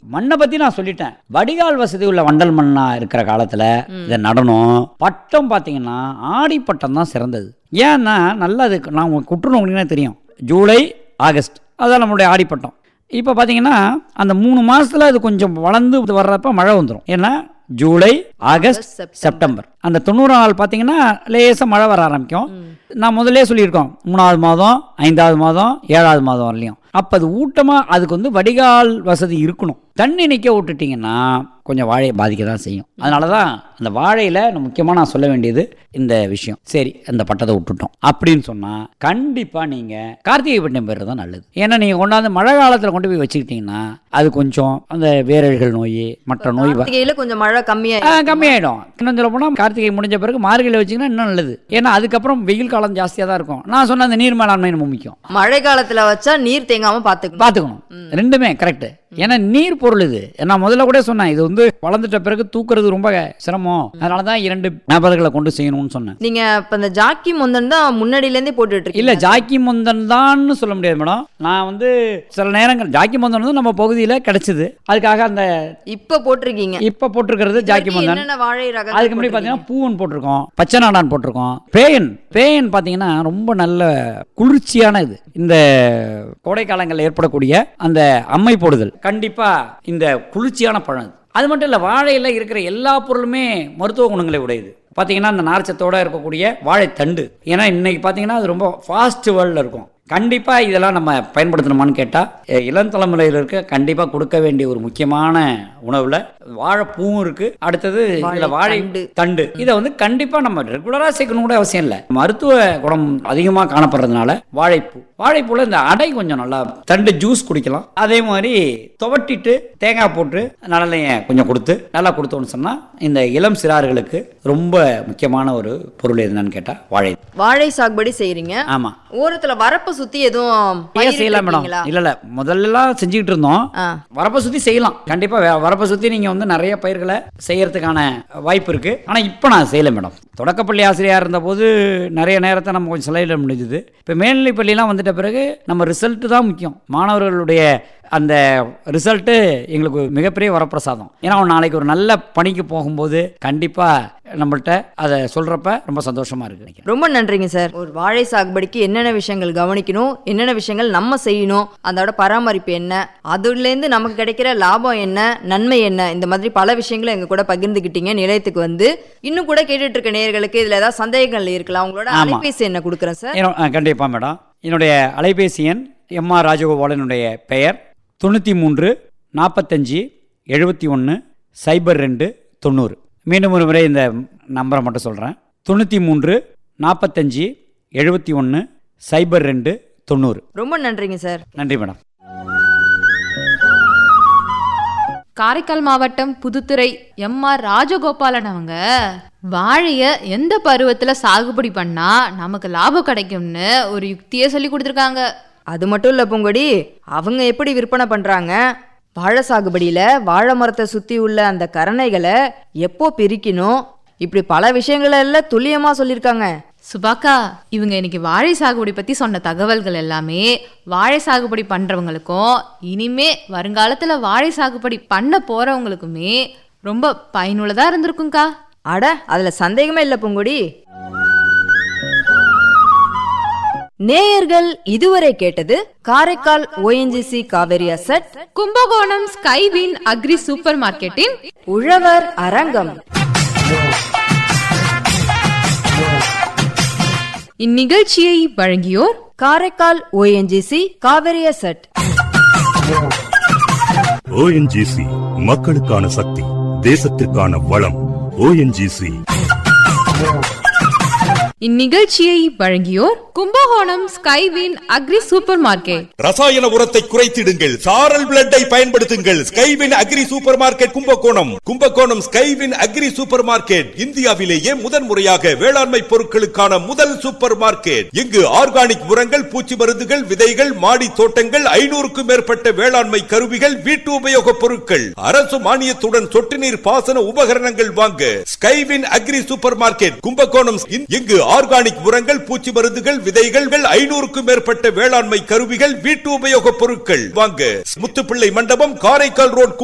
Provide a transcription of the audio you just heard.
மண்ணை பத்தி நான் சொல்லிட்டேன் வடிகால் வசதி உள்ள வண்டல் மண்ணா இருக்கிற காலத்துல இதை நடணும் பட்டம் பாத்தீங்கன்னா ஆடி பட்டம் தான் சிறந்தது ஏன்னா நல்லா அது நான் உங்களுக்கு குற்றுனவங்களுக்குனே தெரியும் ஜூலை ஆகஸ்ட் அதான் நம்மளுடைய ஆடி பட்டம் இப்போ பார்த்தீங்கன்னா அந்த மூணு மாசத்துல அது கொஞ்சம் வளர்ந்து வர்றப்ப மழை வந்துடும் ஏன்னா ஜூலை ஆகஸ்ட் செப்டம்பர். செப்டம்பர் அந்த தொண்ணூறு நாள் பார்த்தீங்கன்னா லேசாக மழை வர ஆரம்பிக்கும் நான் முதல்லே சொல்லியிருக்கோம் மூணாவது மாதம் ஐந்தாவது மாதம் ஏழாவது மாதம் வரலையும் அப்போ அது ஊட்டமாக அதுக்கு வந்து வடிகால் வசதி இருக்கணும் தண்ணி நிற்க விட்டுட்டிங்கன்னா கொஞ்சம் வாழையை பாதிக்க தான் செய்யும் அதனால தான் அந்த வாழையில் முக்கியமாக நான் சொல்ல வேண்டியது இந்த விஷயம் சரி அந்த பட்டத்தை விட்டுட்டோம் அப்படின்னு சொன்னால் கண்டிப்பாக நீங்கள் கார்த்திகை பட்டம் பெறுறது தான் நல்லது ஏன்னா நீங்கள் கொண்டாந்து மழை காலத்தில் கொண்டு போய் வச்சுக்கிட்டிங்கன்னா அது கொஞ்சம் அந்த வேரல்கள் நோய் மற்ற நோய் வ- கார்த்திகையில கொஞ்சம் மழை கம்மியா ஆ, கம்மியாயிடும் இன்னும் சொல்ல போனால் கார்த்திகை முடிஞ்ச பிறகு மார்கழியில் வச்சிங்கன்னா இன்னும் நல்லது ஏன்னா அதுக்கப்புறம் வெயில் காலம் ஜாஸ்தியாக தான் இருக்கும் நான் சொன்ன அந்த நீர் மேலாண்மை நம்ம முக்கியம் மழை காலத்துல வச்சா நீர் தேங்காம பாத்துக்கணும் பார்த்துக்கணும் ரெண்டுமே கரெக்ட் ஏன்னா நீர் பொருள் இது நான் முதல்ல கூட சொன்னேன் இது வந்து வளர்ந்துட்ட பிறகு தூக்குறது ரொம்ப சிரமம் அதனால தான் இரண்டு நபர்களை கொண்டு செய்யணும்னு சொன்னேன் நீங்க இப்ப இந்த ஜாக்கி முந்தன் தான் முன்னாடில இருந்தே போட்டுட்டு இருக்கீங்க இல்ல ஜாக்கி முந்தன் தான் சொல்ல முடியாது மேடம் நான் வந்து சில நேரங்கள் ஜாக்கி முந்தன் வந்து நம்ம பகுதியில் கிடைச்சது அதுக்காக அந்த இப்ப போட்டிருக்கீங்க இப்ப போட்டிருக்கிறது ஜாக்கி இதுவரைக்கும் முந்தன் என்னென்ன வாழை ரகம் அதுக்கு முன்னாடி பார்த்தீங்கன்னா பூவன் போட்டிருக்கோம் பச்சை நாடான் போட்டிருக்கோம் பேயன் பேயன் பார்த்தீங்கன்னா ரொம்ப நல்ல குளிர்ச்சியான இது இந்த கோடை காலங்களில் ஏற்படக்கூடிய அந்த அம்மை போடுதல் கண்டிப்பா இந்த குளிர்ச்சியான பழம் இது. அது மட்டும் இல்லை வாழையில் இருக்கிற எல்லா பொருளுமே மருத்துவ குணங்களை உடையது பார்த்தீங்கன்னா அந்த நார்ச்சத்தோட இருக்கக்கூடிய வாழைத்தண்டு ஏன்னா இன்னைக்கு பார்த்தீங்கன்னா அது ரொம்ப ஃபாஸ்ட் வேர்ல்டில் இருக்கும் கண்டிப்பாக இதெல்லாம் நம்ம பயன்படுத்தணுமான்னு கேட்டால் இளம் தலைமுறையில் இருக்க கண்டிப்பாக கொடுக்க வேண்டிய ஒரு முக்கியமான உணவில் வாழைப்பூவும் இருக்குது அடுத்தது இதில் வாழை தண்டு. தண்டு இதை வந்து கண்டிப்பாக நம்ம ரெகுலராக சேர்க்கணும் கூட அவசியம் இல்லை மருத்துவ குணம் அதிகமாக காணப்படுறதுனால வாழைப்பூ வாழைப்பூவில் இந்த அடை கொஞ்சம் நல்லா தண்டு ஜூஸ் குடிக்கலாம் அதே மாதிரி துவட்டிட்டு தேங்காய் போட்டு நல்லெண்ணெயை கொஞ்சம் கொடுத்து நல்லா கொடுத்தோன்னு சொன்னால் இந்த இளம் சிறார்களுக்கு ரொம்ப முக்கியமான ஒரு பொருள் எதுன்னு கேட்டால் வாழை வாழை சாகுபடி செய்றீங்க ஆமாம் ஓரத்துல வரப்ப சுத்தி எதுவும் ஏன் பயிரிட்டு செய்யலாம் மேடம் இருக்கீங்களா? இல்ல இல்ல முதல்லலாம் செஞ்சுக்கிட்டு இருந்தோம் ஆ. வரப்பை சுத்தி செய்யலாம் கண்டிப்பா வே- வரப்பை சுத்தி நீங்க வந்து நிறைய பயிர்களை செய்யறதுக்கான வாய்ப்பு இருக்கு ஆனா இப்போ நான் செய்யல மேடம் தொடக்கப்பள்ளி ஆசிரியர் இருந்தபோது நிறைய நேரத்தை நம்ம கொஞ்சம் செலவிட முடிஞ்சுது இப்போ மேல்நிலைப் பள்ளிலாம் வந்துட்ட பிறகு நம்ம ரிசல்ட் தான் முக்கியம் மாணவர்களுடைய அந்த ரிசல்ட்டு எங்களுக்கு மிகப்பெரிய வரப்பிரசாதம் ஏன்னா அவன் நாளைக்கு ஒரு நல்ல பணிக்கு போகும்போது கண்டிப்பா நம்மள்ட்ட அதை சொல்றப்ப ரொம்ப சந்தோஷமா இருக்கு நினைக்கிறேன். ரொம்ப நன்றிங்க சார் ஒரு வாழை சாகுபடிக்கு என்னென்ன விஷயங்கள் கவனிக்கணும் என்னென்ன விஷயங்கள் நம்ம செய்யணும் அதோட பராமரிப்பு என்ன அதுலேருந்து நமக்கு கிடைக்கிற லாபம் என்ன நன்மை என்ன இந்த மாதிரி பல விஷயங்களை எங்க கூட பகிர்ந்துக்கிட்டீங்க நிலையத்துக்கு வந்து இன்னும் கூட கேட்டுட்டு இருக்க நேயர்களுக்கு இதுல ஏதாவது சந்தேகங்கள் இருக்கலாம் உங்களோட ஆமா. அலைபேசி என்ன கொடுக்குறேன் சார் என்னோ- ஆ, கண்டிப்பா மேடம் என்னுடைய அலைபேசி எண் எம் ஆர் ராஜகோபாலனுடைய பெயர் தொண்ணூற்றி மூன்று நாற்பத்தஞ்சு எழுபத்தி ஒன்று சைபர் ரெண்டு தொண்ணூறு மீண்டும் ஒரு முறை இந்த நம்பரை மட்டும் சொல்கிறேன் தொண்ணூற்றி மூன்று நாற்பத்தஞ்சு எழுபத்தி ஒன்று சைபர் ரெண்டு தொண்ணூறு ரொம்ப நன்றிங்க சார் நன்றி மேடம் காரைக்கால் மாவட்டம் புதுத்துறை எம் ஆர் ராஜகோபாலன் அவங்க வாழைய எந்த பருவத்துல சாகுபடி பண்ணா நமக்கு லாபம் கிடைக்கும்னு ஒரு யுக்தியை சொல்லி கொடுத்துருக்காங்க அது மட்டும் இல்ல பூங்கொடி அவங்க எப்படி விற்பனை பண்றாங்க வாழை சாகுபடியில வாழை மரத்தை சுத்தி உள்ள அந்த கரணைகளை எப்போ பிரிக்கணும் இப்படி பல விஷயங்களை எல்லாம் துல்லியமா சொல்லியிருக்காங்க சுபாக்கா இவங்க இன்னைக்கு வாழை சாகுபடி பத்தி சொன்ன தகவல்கள் எல்லாமே வாழை சாகுபடி பண்றவங்களுக்கும் இனிமே வருங்காலத்துல வாழை சாகுபடி பண்ண போறவங்களுக்குமே ரொம்ப பயனுள்ளதா இருந்திருக்கும்க்கா அட அதுல சந்தேகமே இல்ல பூங்குடி நேயர்கள் இதுவரை கேட்டது Karaikal ONGC Cauvery asset Kumbakonam Skywin agri super மார்க்கெட்டின் உழவர் அரங்கம் இந்நிகழ்ச்சியை வழங்கியோர் Karaikal ONGC Cauvery asset ONGC மக்களுக்கான சக்தி தேசத்திற்கான வளம் ஓஎன்ஜிசி இந்நிகழ்ச்சியை வழங்கியோர் Kumbakonam Skywin agri super market ரசாயன உரத்தை குறைத்திடுங்கள் சாரல் பிளட்டை பயன்படுத்துங்கள் Skywin agri super market Kumbakonam Kumbakonam Skywin agri super market இந்தியாவிலேயே முதன் முறையாக வேளாண்மை பொருட்களுக்கான முதல் சூப்பர் மார்க்கெட் இங்கு ஆர்கானிக் உரங்கள் பூச்சி மருந்துகள் விதைகள் மாடி தோட்டங்கள் ஐநூறுக்கும் மேற்பட்ட வேளாண்மை கருவிகள் வீட்டு உபயோகப் பொருட்கள் அரசு மானியத்துடன் சொட்டு நீர் பாசன உபகரணங்கள் வாங்க Skywin agri super market Kumbakonam இங்கு ஆர்கானிக் உரங்கள் பூச்சி மருந்துகள் விதைகள் ஐநூறுக்கும் மேற்பட்ட வேளாண்மை கருவிகள் வீட்டு உபயோகப் பொருட்கள் வாங்க முத்துப்பிள்ளை மண்டபம் காரைக்கால் ரோட்